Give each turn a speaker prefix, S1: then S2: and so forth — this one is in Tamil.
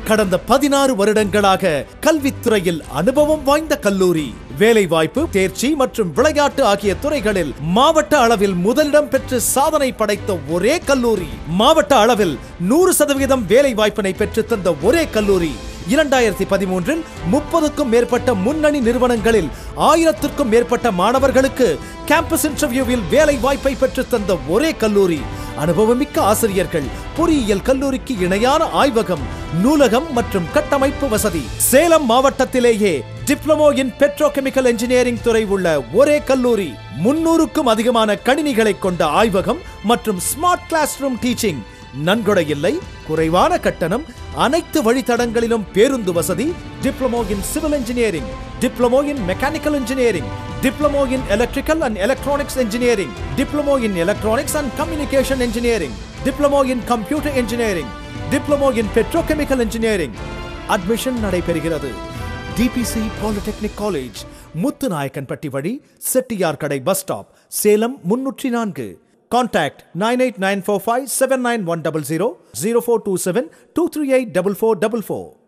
S1: கடந்த பதினாறு வருடங்களாக கல்வித்துறையில் அனுபவம் வாய்ந்த கல்லூரி வேலைவாய்ப்பு தேர்ச்சி மற்றும் விளையாட்டு ஆகிய துறைகளில் மாவட்ட அளவில் முதலிடம் பெற்று சாதனை படைத்த ஒரே கல்லூரி மாவட்ட அளவில் நூறு சதவீதம் வேலை வாய்ப்பினை பெற்று தந்த ஒரே கல்லூரி இரண்டாயிரத்தி பதிமூன்றில் முப்பதுக்கும் மேற்பட்ட முன்னணி நிறுவனங்களில் ஆயிரத்திற்கும் மேற்பட்ட மாணவர்களுக்கு கேம்பஸ் இன்டர்வியூவில் வேலை வாய்ப்பை பெற்று தந்த ஒரே கல்லூரி அனுபவமிக்க ஆசிரியர்கள் பொறியியல் கல்லூரிக்கு இணையான ஆய்வகம் நூலகம் மற்றும் கட்டமைப்பு வசதி சேலம் மாவட்டத்திலேயே டிப்ளமோ இன் பெட்ரோகெமிக்கல் இன்ஜினியரிங் துறை உள்ள ஒரே கல்லூரி முன்னூறுக்கும் அதிகமான கணினிகளை கொண்ட ஆய்வகம் மற்றும் ஸ்மார்ட் கிளாஸ் ரூம் டீச்சிங் நன்கொடை இல்லை குறைவான கட்டணம் அனைத்து வழித்தடங்களிலும் பேருந்து வசதி diploma in civil engineering diploma in mechanical engineering diploma in electrical and electronics engineering diploma in electronics and communication engineering diploma in computer engineering diploma in petrochemical engineering admission நடைபெறுகிறது டிபிசி பாலிடெக்னிக் காலேஜ் முத்துநாயக்கன்பட்டி வழி செட்டியார் கடை பஸ் ஸ்டாப் சேலம் முன்னூற்றி நான்கு contact nine eight nine four five seven nine one double zero zero four two seven two three eight double four double four